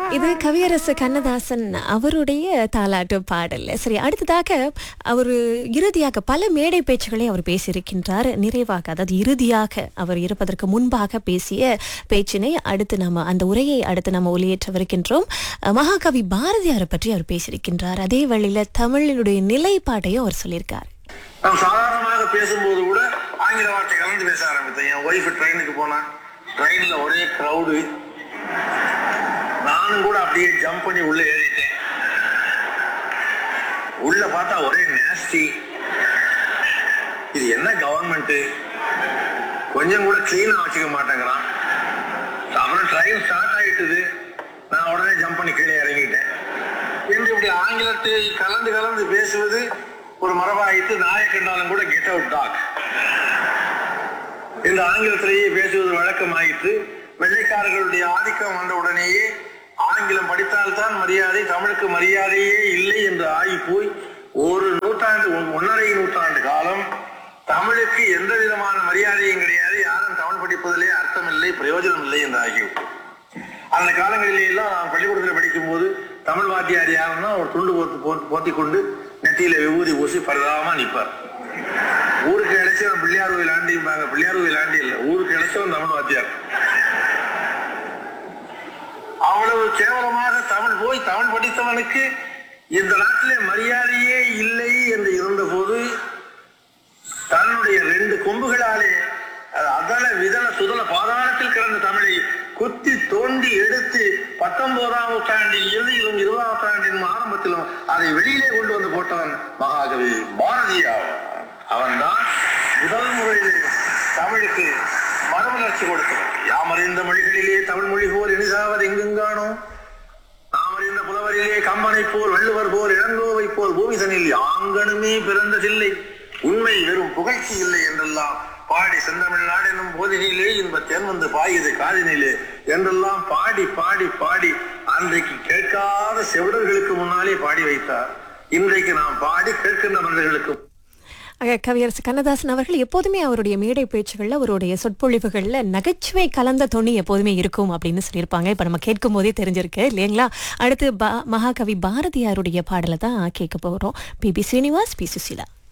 இது கவியரசு கண்ணதாசன் அவருடைய தாலாட்டு பாடல் சரி அடுத்ததாக அவர் இறுதியாக பல மேடை பேச்சுகளை அவர் பேசியிருக்கின்றார் நிறைவாக அதாவது இறுதியாக அவர் இருப்பதற்கு முன்பாக பேசிய பேச்சினை அடுத்து நம்ம அந்த உரையை அடுத்து நம்ம ஒளியேற்றவிருக்கின்றோம் அஹ், மகாகவி பாரதியாரை பற்றி அவர் பேசியிருக்கின்றார் அதே வழியில தமிழினுடைய நிலைப்பாட்டையும் அவர் சொல்லியிருக்கார் நான் சாதாரணமாக பேசும்போது கூட ஆங்கில வார்த்தை கலந்து பேச ஆரம்பித்தேன் என் ஒய்ஃப் ட்ரெயினுக்கு போனா ட்ரெயின்ல ஒரே க்ரௌடு நானும் கூட அப்படியே ஜம்ப் பண்ணி உள்ள ஏறிட்டேன் உள்ள பார்த்தா ஒரே நேஸ்டி இது என்ன கவர்மெண்ட் கொஞ்சம் கூட கிளீனா வச்சுக்க மாட்டேங்கிறான் அப்புறம் ட்ரெயின் ஸ்டார்ட் ஆயிட்டுது நான் உடனே ஜம்ப் பண்ணி கீழே இறங்கிட்டேன் என்று இப்படி ஆங்கிலத்தை கலந்து கலந்து பேசுவது ஒரு மரபாயிட்டு நாயை கண்டாலும் கூட கெட் அவுட் டாக் இந்த ஆங்கிலத்திலேயே பேசுவது வழக்கமாயிற்று வெள்ளைக்காரர்களுடைய ஆதிக்கம் வந்த உடனேயே ஆங்கிலம் படித்தால்தான் மரியாதை தமிழுக்கு மரியாதையே இல்லை என்று ஆகி போய் ஒரு நூற்றாண்டு ஒன்- ஒன்றரை நூற்றாண்டு காலம் தமிழுக்கு எந்த விதமான மரியாதையும் கிடையாது யாரும் தமிழ் படிப்பதிலே அர்த்தமில்லை பிரயோஜனம் இல்லை என்று ஆகிவிட்டது அந்த காலங்களிலே எல்லாம் நான் பள்ளிக்கூடத்தில் படிக்கும் போது தமிழ் வாத்தியார் யாருன்னா ஒரு துண்டு போட்டு போட்டு போத்தி கொண்டு நெத்தியில விபூதி பூசி பரதாம நிற்பார் ஊருக்கு இழைச்சவன் பிள்ளையார் கோயில் ஆண்டிம்பாங்க பிள்ளையார் கோயில் ஆண்டி இல்லை ஊருக்கு இழைச்சவன் தமிழ் வாத்தியார் அவ்வளவு கேவலமாக தமிழ் போய் தமிழ் படித்தவனுக்கு இந்த நாட்டிலே மரியாதையே இல்லை என்று இருந்தபோது தன்னுடைய ரெண்டு கொம்புகளாலே அது அதல விதல சுதல பாதாளத்தில் கிடந்த தமிழை குத்தி தோண்டி எடுத்து பத்தொன்பதாம் நூற்றாண்டின் இறுதியிலும் இருபதாம் நூற்றாண்டின் ஆரம்பத்திலும் அதை வெளியிலே கொண்டு வந்து போட்டவன் மகாகவி பாரதியார் அவன்தான் முதல் முறையில் தமிழுக்கு மறுமலர்ச்சி கொடுத்தவன் யாமறிந்த மொழிகளிலே தமிழ் மொழி போல் இனிதாவது எங்குங்கானோ நாம் அறிந்த புலவரிலே கம்பனை போல் வள்ளுவர் போல் இளங்கோவை போல் பூமிசனில் யாங்கனுமே பிறந்ததில்லை உண்மை வெறும் புகழ்ச்சி இல்லை என்றெல்லாம் பாடி செந்தமிழ்நாடு என்னும் போதினிலே இன்ப தேன் வந்து பாயுது காதினிலே என்றெல்லாம் பாடி பாடி பாடி அன்றைக்கு கேட்காத செவிடர்களுக்கு முன்னாலே பாடி வைத்தார் இன்றைக்கு நாம் பாடி கேட்கின்ற மனிதர்களுக்கு ஆக, கவியரசு கண்ணதாசன் அவர்கள் எப்போதுமே அவருடைய மேடை பேச்சுகள்ல அவருடைய சொற்பொழிவுகள்ல நகைச்சுவை கலந்த தொனி எப்போதுமே இருக்கும் அப்படின்னு சொல்லியிருப்பாங்க இப்ப நம்ம கேட்கும் போதே தெரிஞ்சிருக்கு இல்லைங்களா அடுத்து பா- மகாகவி பாரதியாருடைய பாடலை தான் கேட்க போறோம் P B Srinivas P Susheela